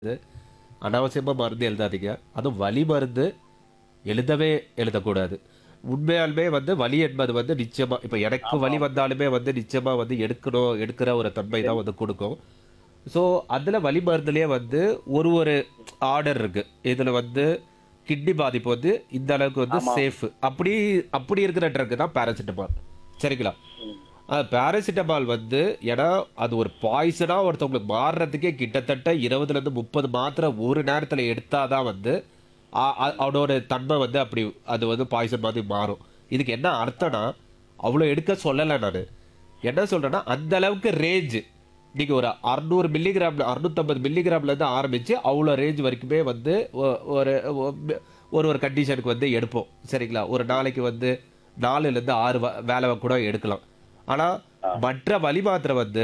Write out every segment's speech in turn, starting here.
அனாவசியமாக மருந்து எழுதாதீங்க அதுவும் வலி மருந்து எழுதவே எழுதக்கூடாது உண்மையாலுமே வந்து வலி என்பது வந்து நிச்சயமா இப்போ எனக்கு வலி வந்தாலுமே வந்து நிச்சயமா வந்து எடுக்கணும் எடுக்கிற ஒரு தன்மை தான் வந்து கொடுக்கும் ஸோ அதில் வலி மருந்துலேயே வந்து ஒரு ஒரு ஆர்டர் இருக்கு இதில் வந்து கிட்னி பாதிப்பு வந்து இந்த அளவுக்கு வந்து சேஃப் அப்படி அப்படி இருக்கிற ட்ரக் தான் பேராசிட்டமால் சரிங்களா பேராசிட்டமால் வந்து ஏன்னா அது ஒரு பாய்சனாக ஒருத்தவங்களுக்கு மாறுறதுக்கே கிட்டத்தட்ட இருபதுலேருந்து முப்பது மாத்திரை ஒரு நேரத்தில் எடுத்தாதான் வந்து அ- அ- அதோட தன்மை வந்து அப்படி அது வந்து பாய்சன் மாதிரி மாறும் இதுக்கு என்ன அர்த்தம்னா அவ்வளோ எடுக்க சொல்லலை நான் என்ன சொல்கிறேன்னா அந்த அளவுக்கு ரேஞ்ச் நீங்கள் ஒரு அறுநூறு மில்லிகிராமில் அறுநூத்தம்பது மில்லிகிராம்லேருந்து ஆரம்பித்து அவ்வளோ ரேஞ்ச் வரைக்குமே வந்து ஒ- ஒரு ஒ- ஒரு ஒரு கண்டிஷனுக்கு வந்து எடுப்போம் சரிங்களா ஒரு நாளைக்கு வந்து நாலுலேருந்து ஆறு வ- வேலை கூட எடுக்கலாம் ஆனால் மற்ற வலி மாத்திரை வந்து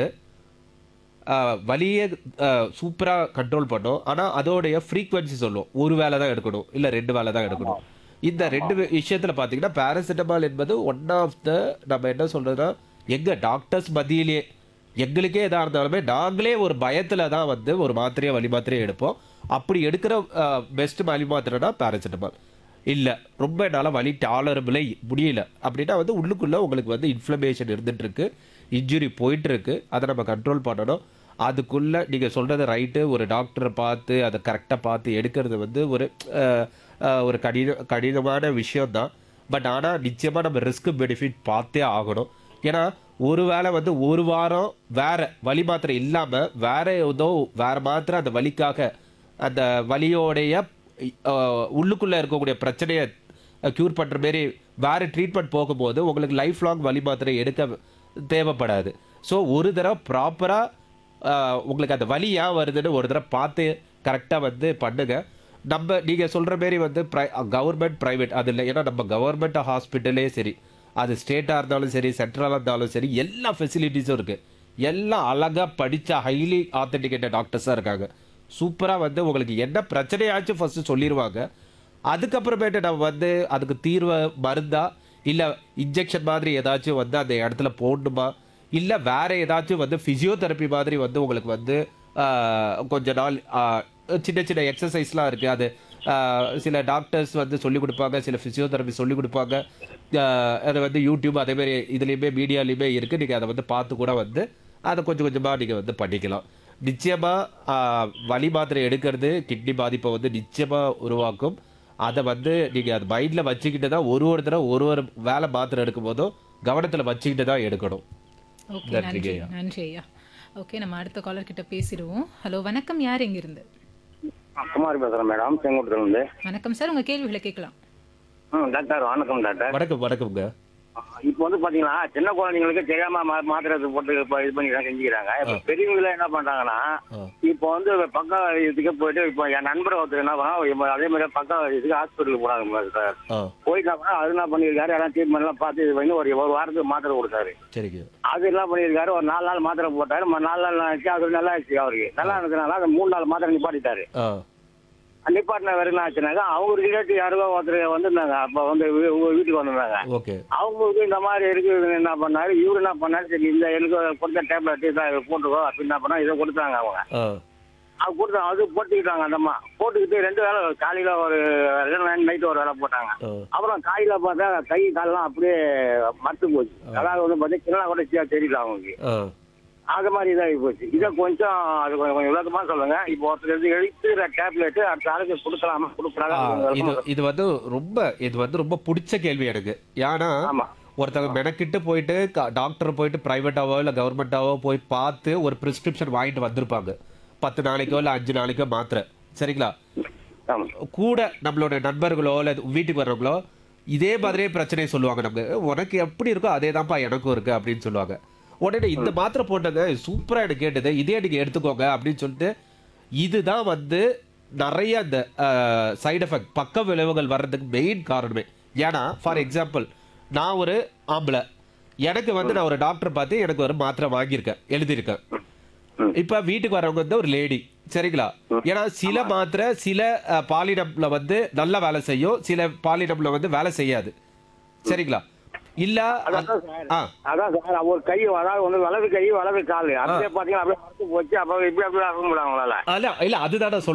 ஆஹ், வலியை சூப்பராக கண்ட்ரோல் பண்ணும் ஆனால் அதோடைய ஃப்ரீக்வன்சி சொல்லும் ஒரு வேலை தான் எடுக்கணும் இல்லை ரெண்டு வேலை தான் எடுக்கணும் இந்த ரெண்டு வி- விஷயத்துல பார்த்தீங்கன்னா பேராசிட்டமால் என்பது ஒன் ஆஃப் த நம்ம என்ன சொல்றதுன்னா எங்க டாக்டர்ஸ் மத்தியிலேயே எங்களுக்கே எதாக இருந்தாலுமே நாங்களே ஒரு பயத்தில் தான் வந்து ஒரு மாத்திரையை வலி மாத்திரையை எடுப்போம் அப்படி எடுக்கிற பெஸ்ட் வலி மாத்திரைனா பேராசிட்டமால் இல்லை ரொம்ப என்னால் வலி டாலரபிளே முடியல அப்படின்னா வந்து உள்ளுக்குள்ளே உங்களுக்கு வந்து இன்ஃப்ளமேஷன் இருந்துட்டு இருக்கு இன்ஜுரி போயிட்டு இருக்கு அதை நம்ம கண்ட்ரோல் பண்ணணும் அதுக்குள்ளே நீங்கள் சொல்கிறது ரைட்டு ஒரு டாக்டரை பார்த்து அதை கரெக்டாக பார்த்து எடுக்கிறது வந்து ஒரு அஹ், அஹ், ஒரு கடின கடினமான விஷயம்தான் பட் ஆனால் நிச்சயமாக நம்ம ரிஸ்க் பெனிஃபிட் பார்த்தே ஆகணும் ஏன்னா ஒரு வேளை வந்து ஒரு வாரம் வேற வலி மாத்திரை இல்லாமல் வேற ஏதோ வேற மாத்திரை அந்த வலிக்காக அந்த வலியோடைய அஹ், உள்ளுக்குள்ள இருக்கக்கூடிய பிரச்சனையை க்யூர் பண்ற மாரி வேற ட்ரீட்மெண்ட் போகும்போது உங்களுக்கு லைஃப் லாங் வலி மாத்திரை எடுக்க தேவைப்படாது ஸோ ஒரு தடவை ப்ராப்பராக உங்களுக்கு அந்த வலி ஏன் வருதுன்னு ஒரு தடவை பார்த்து கரெக்டாக வந்து பண்ணுங்க நம்ம நீங்கள் சொல்கிற மாரி வந்து ப்ரை கவர்மெண்ட் ப்ரைவேட் அது இல்லை ஏன்னா நம்ம கவர்மெண்ட் ஹாஸ்பிட்டலே சரி அது ஸ்டேட்டாக இருந்தாலும் சரி சென்ட்ரலாக இருந்தாலும் சரி எல்லா ஃபெசிலிட்டிஸும் இருக்குது எல்லாம் அழகாக படித்த ஹைலி ஆத்தென்டிகேட்டட் டாக்டர்ஸாக இருக்காங்க சூப்பராக வந்து உங்களுக்கு என்ன பிரச்சனையாச்சும் ஃபஸ்ட்டு சொல்லிடுவாங்க அதுக்கப்புறமேட்டு நம்ம வந்து அதுக்கு தீர்வை மருந்தா இல்லை இன்ஜெக்ஷன் மாதிரி ஏதாச்சும் வந்து அந்த இடத்துல போடணுமா இல்லை வேற ஏதாச்சும் வந்து ஃபிசியோதெரப்பி மாதிரி வந்து உங்களுக்கு வந்து ஆஹ், கொஞ்ச நாள் ஆஹ், சின்ன சின்ன எக்ஸசைஸ்லாம் இருக்குது அது ஆஹ், சில டாக்டர்ஸ் வந்து சொல்லி கொடுப்பாங்க சில ஃபிசியோதெரப்பி சொல்லி கொடுப்பாங்க ஆஹ், அது வந்து யூடியூப் அதே மாதிரி இதுலேயுமே மீடியாலையுமே இருக்குது நீங்கள் அதை வந்து பார்த்து கூட வந்து அதை கொஞ்சம் கொஞ்சமாக நீங்கள் வந்து பண்ணிக்கலாம் நிச்சயமாக வலி மாத்திரை எடுக்கிறது கிட்னி பாதிப்பை வந்து நிச்சயமாக உருவாக்கும் அதை வந்து நீங்கள் அது மைண்டில் வச்சுக்கிட்டு தான் ஒரு ஒரு தடவை ஒரு ஒரு வேலை மாத்திரை எடுக்கும் போதும் கவனத்தில் வச்சுக்கிட்டு தான் எடுக்கணும் ஓகே நன்றிங்க நன்றி ஐயா. நன்றி ஐயா ஓகே நம்ம அடுத்த காலர் கிட்ட பேசிடுவோம் ஹலோ வணக்கம் யார் எங்கிருந்து குமார் பேசுறேன் மேடம் செங்கோட்டத்துலேருந்து வணக்கம் சார் உங்க கேள்விகளை கேட்கலாம் ம் டாக்டர் வணக்கம் டாக்டர் வணக்கம் வணக்கம்ங்க இப்போ வந்து பாத்தீங்கன்னா சின்ன குழந்தைங்களுக்கு தெரியாம மா- மாத்திரை போட்டு இப்போ இது பண்ணி செஞ்சுக்கிறாங்க இப்போ பெரியவங்கள என்ன பண்றாங்கன்னா ஆ. இப்போ வந்து பக்கம் இதுக்கு போயிட்டு இப்போ என் நண்பர் ஒருத்தர் என்ன பண்ணா இப்போ அதே மாதிரி பக்கம் இதுக்கு ஹாஸ்பிட்டலுக்கு போனாங்க சார் ஆ போயிட்டு என்ன பண்ணா, அது என்ன பண்ணியிருக்காரு எல்லாம் ட்ரீட்மெண்ட் எல்லாம் பார்த்து இது பண்ணி ஒரு ஒரு வாரத்துக்கு மாத்திரை கொடுத்தாரு சரிங்க அது என்ன பண்ணியிருக்காரு ஒரு நாலு நாள் மாத்திரை போட்டாரு ம- நாலு நாள் ஆச்சு அது நல்லா ஆச்சு அவருக்கு நல்லா இருந்ததுனால அந்த மூணு நாள் மாத்திரை நிப்பாட்டிட்டாரு ஆ நிப்பாட்டின வேறு என்ன ஆச்சுனாக்கா அவங்க ரிலேட்டிவ் யாருக்கோ ஒருத்தர் வந்திருந்தாங்க அப்போ வந்து வீ- உங்க வீட்டுக்கு வந்திருந்தாங்க ஓகே அவங்களுக்கு இந்த மாதிரி இருக்கு இவங்க என்ன பண்ணாரு இவரு என்ன பண்ணாரு சரி இந்த எனக்கு கொடுத்த டேப்லெட் இதான் போட்டுக்கோ அப்படின்னு என்ன பண்ணா இதை கொடுத்தாங்க அவங்க ஆ அது கொடுத்தா அது போட்டுக்கிட்டாங்க அந்த அம்மா போட்டுக்கிட்டு ரெண்டு வேலை காலையில ஒரு நைட்டு ஒரு வேலை போட்டாங்க ஆ அப்புறம் காலையில பார்த்தா கை காலெல்லாம் அப்படியே மட்டு போச்சு அதாவது வந்து பார்த்தீங்கன்னா கூட சரியா தெரியல அவங்களுக்கு ஆ அது மாதிரி இதாகி போச்சு இதை கொஞ்சம் அது கொஞ்சம் கொஞ்சம் விளக்கமா சொல்லுங்க இப்போ ஒருத்தர் எடுத்து எடுத்துக்கிற டேப்லெட் அடுத்த ஆளுக்கு கொடுக்கலாமா ஆ, கொடுக்குறாங்க இது இது வந்து ரொம்ப இது வந்து ரொம்ப பிடிச்ச கேள்வி எனக்கு ஏன்னா ஆமா ஒருத்தவங்க மெனக்கிட்டு போயிட்டு டாக்டர் போயிட்டு பிரைவேட்டாவோ இல்லை கவர்மெண்ட்டாவோ போய் பார்த்து ஒரு ப்ரிஸ்கிரிப்ஷன் வாங்கிட்டு வந்திருப்பாங்க பத்து நாளைக்கோ இல்லை அஞ்சு நாளைக்கோ மாத்திரை சரிங்களா ஆமா கூட நம்மளோட நண்பர்களோ இல்லை வீட்டுக்கு வர்றவங்களோ இதே மாதிரியே பிரச்சனையை சொல்லுவாங்க நமக்கு உனக்கு எப்படி இருக்கோ அதே தான்ப்பா எனக்கும் இருக்கு அப்படின்னு சொல்லுவாங்க உடனே இந்த மாத்திரை போட்டங்க சூப்பரா எனக்கு கேட்டது இதே நீங்க எடுத்துக்கோங்க அப்படின்னு சொல்லிட்டு இதுதான் வந்து நிறைய இந்த சைடு எஃபெக்ட் பக்க விளைவுகள் வர்றதுக்கு மெயின் காரணமே ஏன்னா ஃபார் எக்ஸாம்பிள் நான் ஒரு ஆம்பளை எனக்கு வந்து நான் ஒரு டாக்டர் பார்த்து எனக்கு ஒரு மாத்திரை வாங்கியிருக்கேன் எழுதியிருக்கேன் இப்ப வீட்டுக்கு வரவங்க வந்து ஒரு லேடி சரிங்களா ஏன்னா சில மாத்திரை சில அஹ், பாலினம்ல வந்து நல்ல வேலை செய்யும் சில பாலினம்ல வந்து வேலை செய்யாது சரிங்களா இல்ல அதான் சார் ஆ அதான் சார் ஒரு கை அதாவது ஒன்று வலது கை வலது கால் அப்படியே பாத்தீங்கன்னா அப்படியே மறுத்து போச்சு அப்புறம் இப்படி அப்படியே ஆக முடியும் அவங்களால இல்ல இல்ல அதுதான் நான்